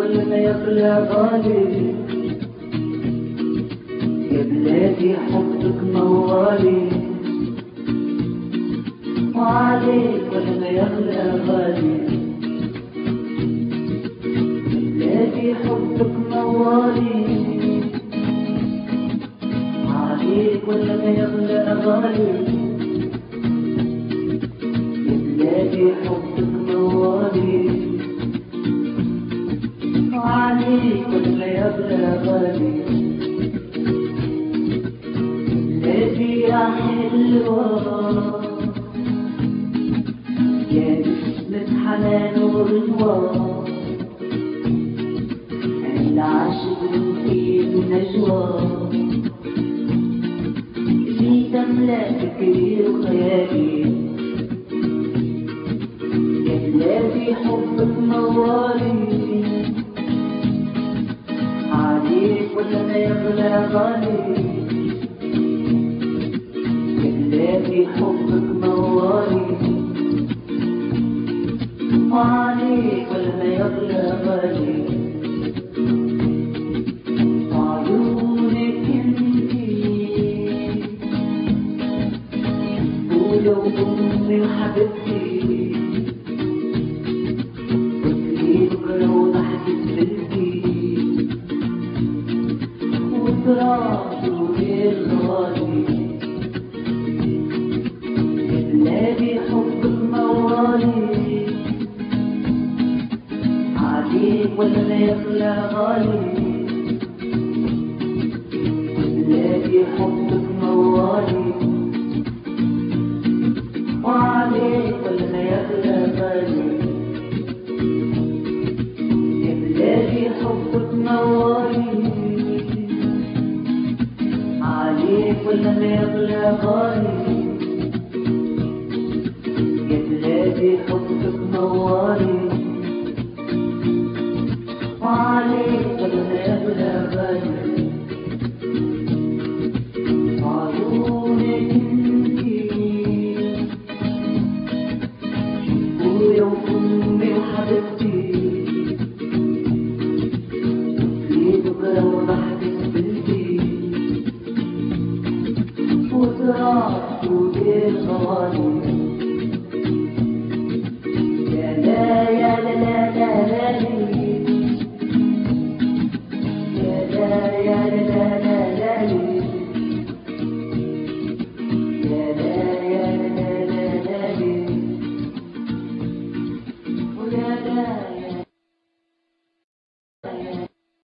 ولا يغلى غالي يا بلادي حبك موالي وعليك ولا يغلى غالي بلادي حبك موالي عليك ولا يغلى غالي يا بلادي حبك موالي عليك ولا يغلى غالي بلادي يا حلوة يا نسمة حنان ورضوان العاشق في النجوى اللي تملأ فكري وخيالي يا بلادي حبك موالي عليك ولا ما يغلى غالي يا بلادي حبك موالي وعليك ولا ما يغلى غالي وعيونك انتي ولو امي وحبيبتي وتري بكره وضحكت بنتي وتراث غير غالي يا بلادي حبك موالي عليك ولا ما يغلى غالي بلادي حبك موالي وعليك ولا ما يغلى غالي يا بلادي حبك موالي عليك ولا ما يغلى غالي يا بلادي حبك موالي وعليك ولا ما يغلى غالي عيونك انتي ابويا وامي وحبيبتي في بكره وضحكت بنتي وتراث ودير غالي